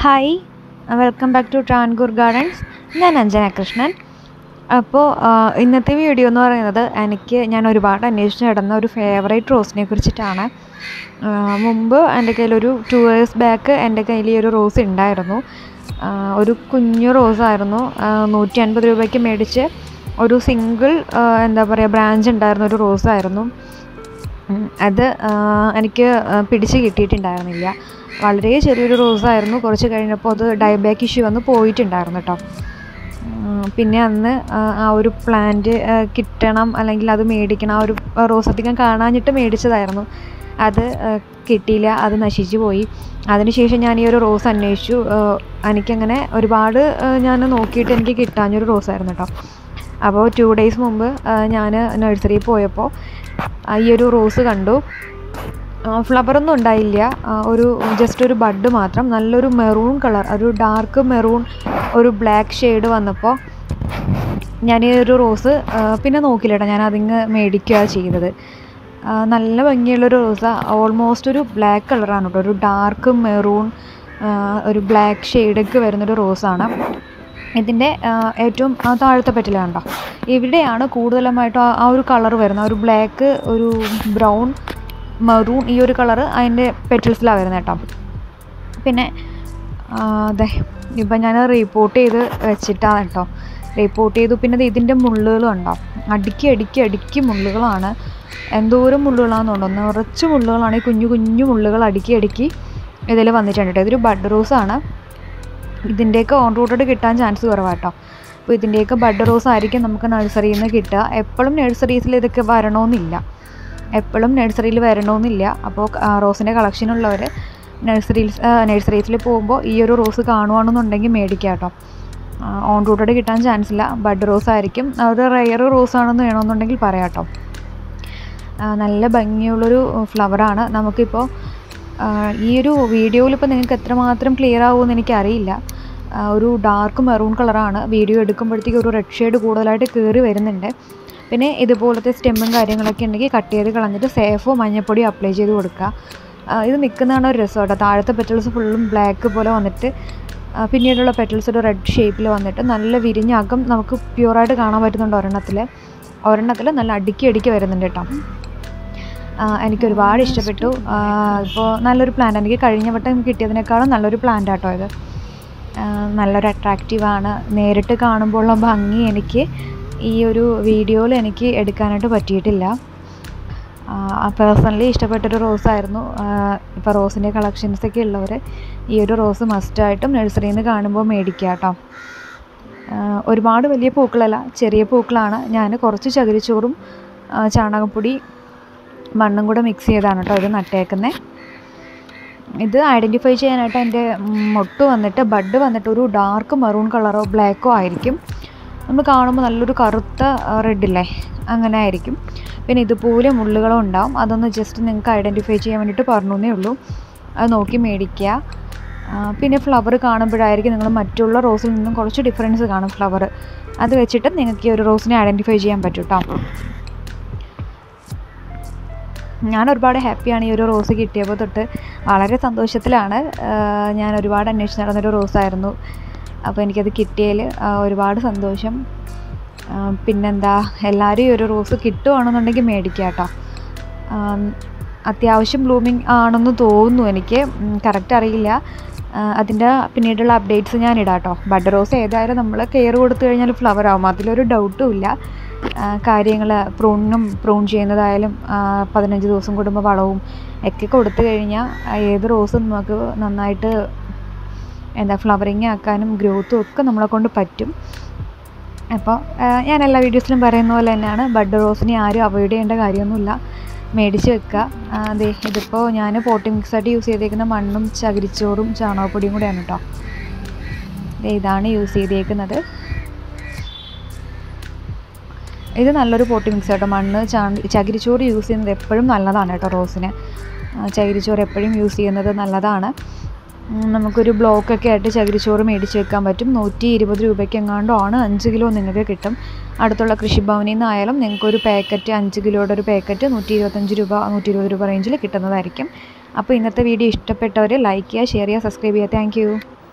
hi welcome back to Travancore gardens ഞാൻ അഞ്ജന കൃഷ്ണൻ അപ്പോൾ ഇന്നത്തെ വീഡിയോ എന്ന് പറയുന്നത് എനിക്ക് ഞാൻ ഒരുപാട് അന്വേഷിച്ച് നടന്ന ഒരു ഫേവറേറ്റ് റോസിനെ കുറിച്ചിട്ടാണ് ആ, മുമ്പ് എൻ്റെ കയ്യിലൊരു ടു ഇയേഴ്സ് ബാക്ക് എൻ്റെ കയ്യിൽ ഈ ഒരു റോസ് ഉണ്ടായിരുന്നു ആ, ഒരു കുഞ്ഞു റോസായിരുന്നു നൂറ്റി അൻപത് രൂപയ്ക്ക് മേടിച്ച് ഒരു സിംഗിൾ എന്താ പറയുക ബ്രാഞ്ച് ഉണ്ടായിരുന്ന ഒരു റോസായിരുന്നു ഉം, അത് ആ, എനിക്ക് ആ, പിടിച്ച് കിട്ടിയിട്ടുണ്ടായിരുന്നില്ല വളരെ ചെറിയൊരു റോസായിരുന്നു കുറച്ച് കഴിഞ്ഞപ്പോൾ അത് ഡയബാക്ക് ഇഷ്യൂ വന്ന് പോയിട്ടുണ്ടായിരുന്നു കേട്ടോ ഉം, പിന്നെ അന്ന് ആ, ആ ഒരു പ്ലാന്റ് കിട്ടണം അല്ലെങ്കിൽ അത് മേടിക്കണം ആ ഒരു റോസ് അധികം കാണാഞ്ഞിട്ട് മേടിച്ചതായിരുന്നു അത് ആ, കിട്ടിയില്ല അത് നശിച്ചു പോയി അതിനുശേഷം ഞാൻ ഈ ഒരു റോസ് അന്വേഷിച്ചു ആ, എനിക്കങ്ങനെ ഒരുപാട് ഞാൻ നോക്കിയിട്ട് എനിക്ക് കിട്ടാഞ്ഞൊരു റോസായിരുന്നു കേട്ടോ അപ്പോൾ ടു ഡേയ്സ് മുമ്പ് ഞാൻ നഴ്സറിയിൽ പോയപ്പോൾ ആ, ഈ ഒരു റോസ് കണ്ടു ഫ്ലവറൊന്നും ഉണ്ടായില്ല ആ, ഒരു ജസ്റ്റ് ഒരു ബഡ് മാത്രം നല്ലൊരു മെറൂൺ കളർ ഒരു ഡാർക്ക് മെറൂൺ ഒരു ബ്ലാക്ക് ഷെയ്ഡ് വന്നപ്പോൾ ഞാൻ ഈ ഒരു റോസ് ആ, പിന്നെ നോക്കില്ല കേട്ടോ ഞാൻ അതിങ്ങ് മേടിക്കുക ചെയ്തത് ആ, നല്ല ഭംഗിയുള്ളൊരു റോസ ഓൾമോസ്റ്റ് ഒരു ബ്ലാക്ക് കളറാണ് കേട്ടോ ഒരു ഡാർക്ക് മെറൂൺ ഒരു ബ്ലാക്ക് ഷെയ്ഡൊക്കെ വരുന്നൊരു റോസാണ് ഇതിൻ്റെ ആ, ഏറ്റവും ആ താഴത്തെ പെറ്റിലാണ് കേട്ടോ ഇവിടെയാണ് കൂടുതലുമായിട്ടും ആ- ആ ഒരു കളർ വരുന്നത് ആ ഒരു ബ്ലാക്ക് ഒരു ബ്രൗൺ മറൂൺ ഈ ഒരു കളറ് അതിൻ്റെ പെറ്റൽസിലാണ് വരുന്നത് കേട്ടോ പിന്നെ ആ, അതെ ഇപ്പം ഞാൻ റിപ്പോർട്ട് ചെയ്ത് വെച്ചിട്ടാണ് കേട്ടോ റിപ്പോർട്ട് ചെയ്തു പിന്നെ ദേ ഇതിൻ്റെ മുള്ളുകളും ഉണ്ടോ അടുക്കി അടുക്കി അടുക്കി മുള്ളുകളാണ് എന്തോരം മുള്ളുകളാണെന്നുണ്ടോ നിറച്ച് മുള്ളുകളാണ് ഈ കുഞ്ഞു കുഞ്ഞു മുള്ളുകൾ അടുക്കി അടുക്കി ഇതിൽ വന്നിട്ടുണ്ട് കേട്ടോ ഇതൊരു ബഡ് റോസ് ആണ് ഇതിൻ്റെയൊക്കെ ഓൺ റൂട്ടഡ് കിട്ടാൻ ചാൻസ് കുറവാട്ടോ അപ്പോൾ ഇതിൻ്റെയൊക്കെ ബഡ് റോസ് ആയിരിക്കും നമുക്ക് നഴ്സറിയിൽ നിന്ന് കിട്ടുക എപ്പോഴും നഴ്സറീസിൽ ഇതൊക്കെ വരണമെന്നില്ല എപ്പോഴും നഴ്സറിയിൽ വരണമെന്നില്ല അപ്പോൾ റോസിൻ്റെ കളക്ഷൻ ഉള്ളവർ നഴ്സറിയിൽ നഴ്സറീസിൽ പോകുമ്പോൾ ഈ ഒരു റോസ് കാണുവാണെന്നുണ്ടെങ്കിൽ മേടിക്കുക കേട്ടോ ഓൺ റൂട്ടഡ് കിട്ടാൻ ചാൻസ് ഇല്ല ബഡ് റോസ് ആയിരിക്കും അത് റെയർ റോസ് ആണെന്ന് വേണമെന്നുണ്ടെങ്കിൽ പറയാം കേട്ടോ ആ, നല്ല ഭംഗിയുള്ളൊരു ഫ്ലവറാണ് നമുക്കിപ്പോൾ ആ, ഈ ഒരു വീഡിയോയിൽ ഇപ്പോൾ നിങ്ങൾക്ക് എത്രമാത്രം ക്ലിയർ ആവുമെന്ന് എനിക്കറിയില്ല ആ, ഒരു ഡാർക്ക് മെറൂൺ കളറാണ് വീഡിയോ എടുക്കുമ്പോഴത്തേക്ക് ഒരു റെഡ് ഷെയ്ഡ് കൂടുതലായിട്ട് കയറി വരുന്നുണ്ട് പിന്നെ ഇതുപോലത്തെ സ്റ്റെമ്മും കാര്യങ്ങളൊക്കെ ഉണ്ടെങ്കിൽ കട്ട് ചെയ്ത് കളഞ്ഞിട്ട് സേഫോ മഞ്ഞപ്പൊടിയോ അപ്ലൈ ചെയ്ത് കൊടുക്കുക ആ, ഇത് നിൽക്കുന്നതാണ് ഒരു രസം കേട്ടോ താഴത്തെ പെറ്റൽസ് ഫുള്ളും ബ്ലാക്ക് പോലെ വന്നിട്ട് ആ, പിന്നീടുള്ള പെറ്റൽസ് ഒരു റെഡ് ഷേപ്പിൽ വന്നിട്ട് നല്ല വിരിഞ്ഞ അകം നമുക്ക് പ്യുവറായിട്ട് കാണാൻ പറ്റുന്നുണ്ട് ഒരെണ്ണത്തിൽ ഒരെണ്ണത്തിൽ നല്ല അടുക്കി അടുക്കി വരുന്നുണ്ട് കേട്ടോ ആ, എനിക്ക് ഒരുപാട് ഇഷ്ടപ്പെട്ടു ഇപ്പോൾ നല്ലൊരു പ്ലാന്റ് എനിക്ക് കഴിഞ്ഞ വട്ടം കിട്ടിയതിനേക്കാളും നല്ലൊരു പ്ലാന്റ് ആട്ടോ ഇത് ആ, നല്ലൊരു അട്രാക്റ്റീവാണ് നേരിട്ട് കാണുമ്പോഴുള്ള ഭംഗി എനിക്ക് ഈ ഒരു വീഡിയോയിൽ എനിക്ക് എടുക്കാനായിട്ട് പറ്റിയിട്ടില്ല പേഴ്സണലി ഇഷ്ടപ്പെട്ടൊരു റോസായിരുന്നു ഇപ്പോൾ റോസിൻ്റെ കളക്ഷൻസൊക്കെ ഉള്ളവർ ഈ ഒരു റോസ് മസ്റ്റായിട്ടും നഴ്സറിയിൽ നിന്ന് കാണുമ്പോൾ മേടിക്കുക കേട്ടോ ആ, ഒരുപാട് വലിയ പൂക്കളല്ല ചെറിയ പൂക്കളാണ് ഞാൻ കുറച്ച് ചകിരിച്ചോറും ആ, ചാണകപ്പൊടി മണ്ണും കൂടെ മിക്സ് ചെയ്താണ് കേട്ടോ ഇത് നട്ടേക്കുന്നത് ഇത് ഐഡൻറ്റിഫൈ ചെയ്യാനായിട്ട് എൻ്റെ മൊട്ട് വന്നിട്ട് ബഡ് വന്നിട്ട് ഒരു ഡാർക്ക് മെറൂൺ കളറോ ബ്ലാക്കോ ആയിരിക്കും നമ്മൾ കാണുമ്പോൾ നല്ലൊരു കറുത്ത റെഡില്ലേ അങ്ങനെ ആയിരിക്കും പിന്നെ ഇതുപോലെ മുള്ളുകളും ഉണ്ടാവും അതൊന്ന് ജസ്റ്റ് നിങ്ങൾക്ക് ഐഡൻറ്റിഫൈ ചെയ്യാൻ വേണ്ടിയിട്ട് പറഞ്ഞേ ഉള്ളൂ അത് നോക്കി മേടിക്കുക ആ, പിന്നെ ഫ്ലവർ കാണുമ്പോഴായിരിക്കും നിങ്ങൾ മറ്റുള്ള റോസിൽ നിന്നും കുറച്ച് ഡിഫറൻസ് കാണും ഫ്ലവർ അത് വെച്ചിട്ട് നിങ്ങൾക്ക് ഈ ഒരു റോസിനെ ഐഡൻറ്റിഫൈ ചെയ്യാൻ പറ്റും കേട്ടോ ഞാൻ ഒരുപാട് ഹാപ്പിയാണ് ഈ ഒരു റോസ് കിട്ടിയപ്പോൾ തൊട്ട് വളരെ സന്തോഷത്തിലാണ് ആഹ് ഞാൻ ഒരുപാട് അന്വേഷിച്ച് നടന്നൊരു റോസായിരുന്നു അപ്പോൾ എനിക്കത് കിട്ടിയതിൽ ഒരുപാട് സന്തോഷം ആഹ് പിന്നെന്താ എല്ലാവരും ഈ ഒരു റോസ് കിട്ടുവാണെന്നുണ്ടെങ്കിൽ മേടിക്കുക കേട്ടോ ആഹ് അത്യാവശ്യം ബ്ലൂമിങ് ആണെന്ന് തോന്നുന്നു എനിക്ക് കറക്റ്റ് അറിയില്ല അതിൻ്റെ പിന്നീടുള്ള അപ്ഡേറ്റ്സ് ഞാൻ ഇടാം കേട്ടോ ബഡ് റോസ് ഏതായാലും നമ്മൾ കെയർ കൊടുത്തു കഴിഞ്ഞാൽ ഫ്ലവർ ആവും അതിലൊരു ഡൗട്ടും ഇല്ല കാര്യങ്ങൾ പ്രൂണിനും പ്രൂൺ ചെയ്യുന്നതായാലും ആ, പതിനഞ്ച് ദിവസം കൂടുമ്പോൾ വളവും ഒക്കെ കൊടുത്തു കഴിഞ്ഞാൽ ഏത് റോസും നമുക്ക് നന്നായിട്ട് എന്താ ഫ്ലവറിങ് ആക്കാനും ഗ്രോത്തും ഒക്കെ നമ്മളെ കൊണ്ട് പറ്റും അപ്പോൾ ഞാൻ എല്ലാ വീഡിയോസിലും പറയുന്ന പോലെ തന്നെയാണ് ബഡ് റോസിനെ ആരും അവോയ്ഡ് ചെയ്യേണ്ട കാര്യമൊന്നുമില്ല മേടിച്ച് വെക്കുക ആ, ദേ ഇതിപ്പോൾ ഞാൻ പോട്ടി മിക്സായിട്ട് യൂസ് ചെയ്തേക്കുന്ന മണ്ണും ചകിരിച്ചോറും ചാണകപ്പൊടിയും കൂടെയാണ് കേട്ടോ ദേ ഇതാണ് യൂസ് ചെയ്തേക്കുന്നത് ഇത് നല്ലൊരു പോട്ടി മിക്സ് കേട്ടോ മണ്ണ് ചാണ ചകിരിച്ചോറ് യൂസ് ചെയ്യുന്നത് എപ്പോഴും നല്ലതാണ് കേട്ടോ റോസിന് ആ, ചകിരിച്ചോറ് എപ്പോഴും യൂസ് ചെയ്യുന്നത് നല്ലതാണ് ഉം, നമുക്കൊരു ബ്ലോക്കൊക്കെ ആയിട്ട് ചകിരിച്ചോറ് മേടിച്ച് വെക്കാൻ പറ്റും നൂറ്റി ഇരുപത് രൂപയ്ക്ക് എങ്ങാണ്ടോ ആണ് അഞ്ച് കിലോ നിങ്ങൾക്ക് കിട്ടും അടുത്തുള്ള കൃഷിഭവനിൽ നിന്നായാലും നിങ്ങൾക്കൊരു പാക്കറ്റ് അഞ്ച് കിലോയുടെ ഒരു പാക്കറ്റ് നൂറ്റി ഇരുപത്തഞ്ച് രൂപ നൂറ്റി ഇരുപത് രൂപ റേഞ്ചിൽ കിട്ടുന്നതായിരിക്കും അപ്പോൾ ഇന്നത്തെ വീഡിയോ ഇഷ്ടപ്പെട്ടവർ ലൈക്ക് ചെയ്യുക ഷെയർ ചെയ്യുക സബ്സ്ക്രൈബ് ചെയ്യുക താങ്ക്